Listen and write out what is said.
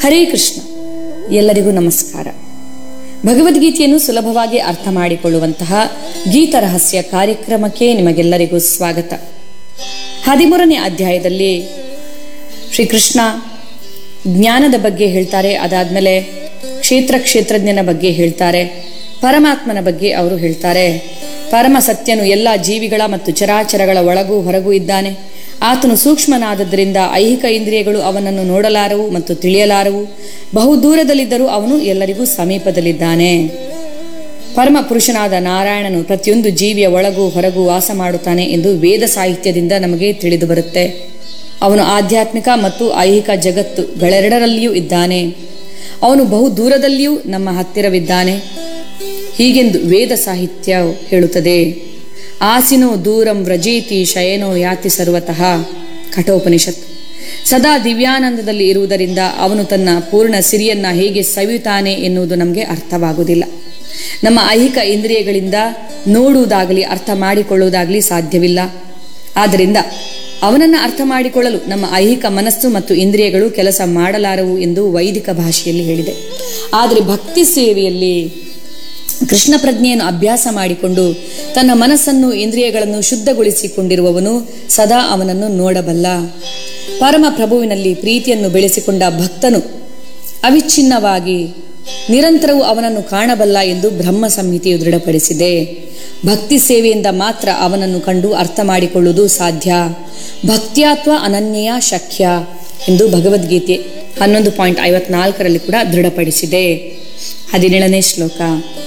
ಹರೇ ಕೃಷ್ಣ ಎಲ್ಲರಿಗೂ ನಮಸ್ಕಾರ ಭಗವದ್ಗೀತೆಯನ್ನು ಸುಲಭವಾಗಿ ಅರ್ಥ ಮಾಡಿಕೊಳ್ಳುವಂತಹ ಗೀತ ರಹಸ್ಯ ಕಾರ್ಯಕ್ರಮಕ್ಕೆ ನಿಮಗೆಲ್ಲರಿಗೂ ಸ್ವಾಗತ ಹದಿಮೂರನೇ ಅಧ್ಯಾಯದಲ್ಲಿ ಶ್ರೀಕೃಷ್ಣ ಜ್ಞಾನದ ಬಗ್ಗೆ ಹೇಳ್ತಾರೆ ಅದಾದ್ಮೇಲೆ ಕ್ಷೇತ್ರ ಕ್ಷೇತ್ರಜ್ಞನ ಬಗ್ಗೆ ಹೇಳ್ತಾರೆ ಪರಮಾತ್ಮನ ಬಗ್ಗೆ ಅವರು ಹೇಳ್ತಾರೆ ಪರಮ ಸತ್ಯನು ಎಲ್ಲ ಜೀವಿಗಳ ಮತ್ತು ಚರಾಚರಗಳ ಒಳಗೂ ಹೊರಗೂ ಇದ್ದಾನೆ ಆತನು ಸೂಕ್ಷ್ಮನಾದದ್ದರಿಂದ ಐಹಿಕ ಇಂದ್ರಿಯಗಳು ಅವನನ್ನು ನೋಡಲಾರವು ಮತ್ತು ತಿಳಿಯಲಾರವು ಬಹು ದೂರದಲ್ಲಿದ್ದರೂ ಅವನು ಎಲ್ಲರಿಗೂ ಸಮೀಪದಲ್ಲಿದ್ದಾನೆ ಪರಮ ಪುರುಷನಾದ ನಾರಾಯಣನು ಪ್ರತಿಯೊಂದು ಜೀವಿಯ ಒಳಗೂ ಹೊರಗೂ ವಾಸ ಮಾಡುತ್ತಾನೆ ಎಂದು ವೇದ ಸಾಹಿತ್ಯದಿಂದ ನಮಗೆ ತಿಳಿದು ಬರುತ್ತೆ ಅವನು ಆಧ್ಯಾತ್ಮಿಕ ಮತ್ತು ಐಹಿಕ ಜಗತ್ತುಗಳೆರಡರಲ್ಲಿಯೂ ಇದ್ದಾನೆ ಅವನು ಬಹು ದೂರದಲ್ಲಿಯೂ ನಮ್ಮ ಹತ್ತಿರವಿದ್ದಾನೆ ಹೀಗೆಂದು ವೇದ ಸಾಹಿತ್ಯ ಹೇಳುತ್ತದೆ ಆಸಿನೋ ದೂರಂ ವ್ರಜೇತಿ ಶಯನೋ ಯಾತಿ ಸರ್ವತಃ ಕಠೋಪನಿಷತ್ ಸದಾ ದಿವ್ಯಾನಂದದಲ್ಲಿ ಇರುವುದರಿಂದ ಅವನು ತನ್ನ ಪೂರ್ಣ ಸಿರಿಯನ್ನ ಹೇಗೆ ಸವಿಯುತ್ತಾನೆ ಎನ್ನುವುದು ನಮಗೆ ಅರ್ಥವಾಗುವುದಿಲ್ಲ ನಮ್ಮ ಐಹಿಕ ಇಂದ್ರಿಯಗಳಿಂದ ನೋಡುವುದಾಗಲಿ ಅರ್ಥ ಮಾಡಿಕೊಳ್ಳುವುದಾಗಲಿ ಸಾಧ್ಯವಿಲ್ಲ ಆದ್ದರಿಂದ ಅವನನ್ನು ಅರ್ಥ ಮಾಡಿಕೊಳ್ಳಲು ನಮ್ಮ ಐಹಿಕ ಮನಸ್ಸು ಮತ್ತು ಇಂದ್ರಿಯಗಳು ಕೆಲಸ ಮಾಡಲಾರವು ಎಂದು ವೈದಿಕ ಭಾಷೆಯಲ್ಲಿ ಹೇಳಿದೆ ಆದರೆ ಭಕ್ತಿ ಸೇವೆಯಲ್ಲಿ ಕೃಷ್ಣ ಪ್ರಜ್ಞೆಯನ್ನು ಅಭ್ಯಾಸ ಮಾಡಿಕೊಂಡು ತನ್ನ ಮನಸ್ಸನ್ನು ಇಂದ್ರಿಯಗಳನ್ನು ಶುದ್ಧಗೊಳಿಸಿಕೊಂಡಿರುವವನು ಸದಾ ಅವನನ್ನು ನೋಡಬಲ್ಲ ಪರಮ ಪ್ರಭುವಿನಲ್ಲಿ ಪ್ರೀತಿಯನ್ನು ಬೆಳೆಸಿಕೊಂಡ ಭಕ್ತನು ಅವಿಚ್ಛಿನ್ನವಾಗಿ ನಿರಂತರವೂ ಅವನನ್ನು ಕಾಣಬಲ್ಲ ಎಂದು ಬ್ರಹ್ಮ ಸಂಹಿತೆಯು ದೃಢಪಡಿಸಿದೆ ಭಕ್ತಿ ಸೇವೆಯಿಂದ ಮಾತ್ರ ಅವನನ್ನು ಕಂಡು ಅರ್ಥ ಮಾಡಿಕೊಳ್ಳುವುದು ಸಾಧ್ಯ ಭಕ್ತ್ಯಾತ್ವ ಅನನ್ಯ ಶಕ್ಯ ಎಂದು ಭಗವದ್ಗೀತೆ ಹನ್ನೊಂದು ಪಾಯಿಂಟ್ ಐವತ್ನಾಲ್ಕರಲ್ಲಿ ಕೂಡ ದೃಢಪಡಿಸಿದೆ ಹದಿನೇಳನೇ ಶ್ಲೋಕ